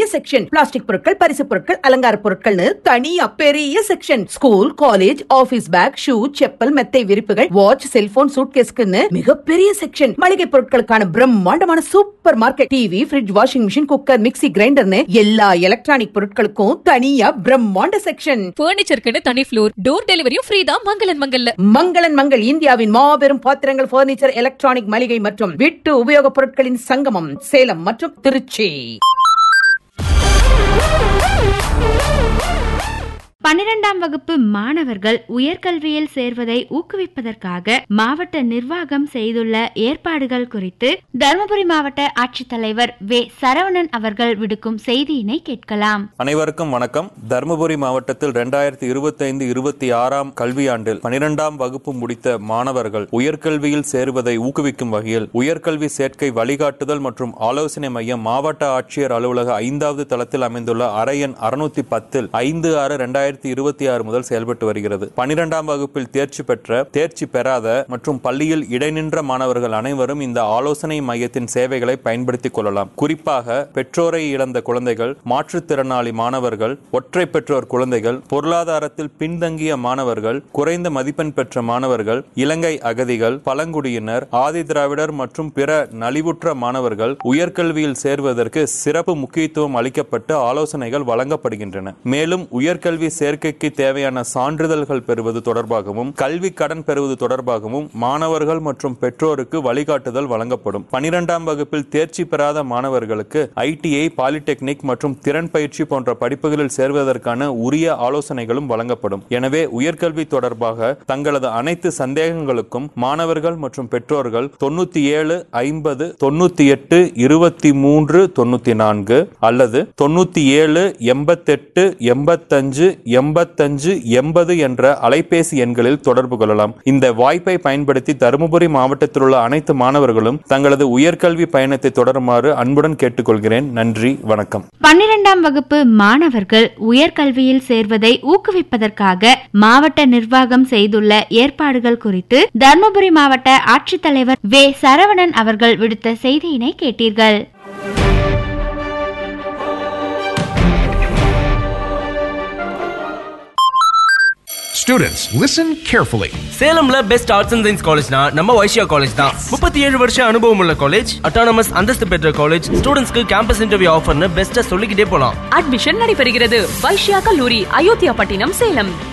Section plastic பொருட்கள் பரிசு பொருட்கள் அலங்கார பொருட்கள்னு தனியா பெரிய section school college office bag shoe chappal மெத்தை விரிப்புகள் வாட்ச் செல்போன் சூட்கேஸ்க்குன்னு மிகப்பெரிய செக்ஷன் மளிகை பொருட்களுக்கான பிரம்மாண்டமான supermarket TV fridge washing machine cooker mixie கிரைண்டர்னு எல்லா எலக்ட்ரானிக் பொருட்களுக்கும் தனியா பிரம்மாண்ட செக்ஷன் பர்னிச்சருக்குன்னு தனி ஃப்ளோர் டோர் டெலிவரியும் ஃப்ரீ தான் மங்களன் மங்கல்ல மங்களன் மங்கள் இந்தியாவின் மாபெரும் பாத்திரங்கள் பர்னிச்சர் எலக்ட்ரானிக் மளிகை மற்றும் வீட்டு உபயோகப் பொருட்களின் சங்கமம் சேலம் மற்றும் திருச்சி பன்னிரெண்டாம் வகுப்பு மாணவர்கள் உயர்கல்வியில் சேர்வதை ஊக்குவிப்பதற்காக மாவட்ட நிர்வாகம் செய்துள்ள ஏற்பாடுகள் குறித்து தருமபுரி மாவட்ட ஆட்சித்தலைவர் வே சரவணன் அவர்கள் விடுக்கும் செய்தியினை கேட்கலாம் அனைவருக்கும் வணக்கம் தருமபுரி மாவட்டத்தில் இரண்டாயிரத்தி இருபத்தைந்து இருபத்தி ஆறாம் கல்வியாண்டில் பனிரெண்டாம் வகுப்பு முடித்த மாணவர்கள் உயர்கல்வியில் சேருவதை ஊக்குவிக்கும் வகையில் உயர்கல்வி சேர்க்கை வழிகாட்டுதல் மற்றும் ஆலோசனை மையம் மாவட்ட ஆட்சியர் அலுவலக ஐந்தாவது தளத்தில் அமைந்துள்ள அரையன் அறுநூத்தி பத்தில் ஐந்து ஆறு இரண்டாயிரத்தி இருபத்தி ஆறு முதல் செயல்பட்டு வருகிறது பனிரெண்டாம் வகுப்பில் தேர்ச்சி பெற்ற தேர்ச்சி பெறாத மற்றும் பள்ளியில் இடைநின்ற மாணவர்கள் அனைவரும் இந்த ஆலோசனை மையத்தின் சேவைகளை பயன்படுத்திக் கொள்ளலாம் குறிப்பாக பெற்றோரை இழந்த குழந்தைகள் மாற்றுத்திறனாளி மாணவர்கள் ஒற்றை பெற்றோர் குழந்தைகள் பொருளாதாரத்தில் பின்தங்கிய மாணவர்கள் குறைந்த மதிப்பெண் பெற்ற மாணவர்கள் இலங்கை அகதிகள் பழங்குடியினர் ஆதி திராவிடர் மற்றும் பிற நலிவுற்ற மாணவர்கள் உயர்கல்வியில் சேர்வதற்கு சிறப்பு முக்கியத்துவம் அளிக்கப்பட்டு ஆலோசனைகள் வழங்கப்படுகின்றன மேலும் உயர்கல்வி சேர்க்கைக்கு தேவையான சான்றிதழ்கள் பெறுவது தொடர்பாகவும் கல்வி கடன் பெறுவது தொடர்பாகவும் மாணவர்கள் மற்றும் பெற்றோருக்கு வழிகாட்டுதல் வழங்கப்படும் பனிரெண்டாம் வகுப்பில் தேர்ச்சி பெறாத மாணவர்களுக்கு ஐடிஐ பாலிடெக்னிக் மற்றும் திறன் பயிற்சி போன்ற படிப்புகளில் சேர்வதற்கான உரிய ஆலோசனைகளும் வழங்கப்படும் எனவே உயர்கல்வி தொடர்பாக தங்களது அனைத்து சந்தேகங்களுக்கும் மாணவர்கள் மற்றும் பெற்றோர்கள் தொண்ணூத்தி ஏழு ஐம்பது தொண்ணூத்தி எட்டு இருபத்தி மூன்று தொண்ணூத்தி நான்கு அல்லது தொண்ணூத்தி ஏழு எண்பத்தெட்டு எண்பத்தஞ்சு எண்பத்தஞ்சு எண்பது என்ற அலைபேசி எண்களில் தொடர்பு கொள்ளலாம் இந்த வாய்ப்பை பயன்படுத்தி தருமபுரி மாவட்டத்தில் உள்ள அனைத்து மாணவர்களும் தங்களது உயர்கல்வி பயணத்தை தொடருமாறு அன்புடன் கேட்டுக்கொள்கிறேன் நன்றி வணக்கம் பன்னிரெண்டாம் வகுப்பு மாணவர்கள் உயர்கல்வியில் சேர்வதை ஊக்குவிப்பதற்காக மாவட்ட நிர்வாகம் செய்துள்ள ஏற்பாடுகள் குறித்து தருமபுரி மாவட்ட ஆட்சித்தலைவர் வே சரவணன் அவர்கள் விடுத்த செய்தியினை கேட்டீர்கள் Students, listen carefully. சேலம்ல பெஸ்ட் ஆர்ட்ஸ் அண்ட் சயின்ஸ் காலேஜ்னா நம்ம வைஷ்யா காலேஜ் தான் முப்பத்தி ஏழு வருஷம் அனுபவம் உள்ள காலேஜ் அட்டானமஸ் அந்தஸ்து பெற்ற காலேஜ் ஸ்டூடெண்ட்ஸ்க்கு கேம்பஸ் இன்டர்வியூ ஆஃபர்னு பெஸ்ட்டா சொல்லிக்கிட்டே போலாம் அட்மிஷன் நடைபெறுகிறது வைஷ்யா கல்லூரி அயோத்தியா பட்டினம் சேலம்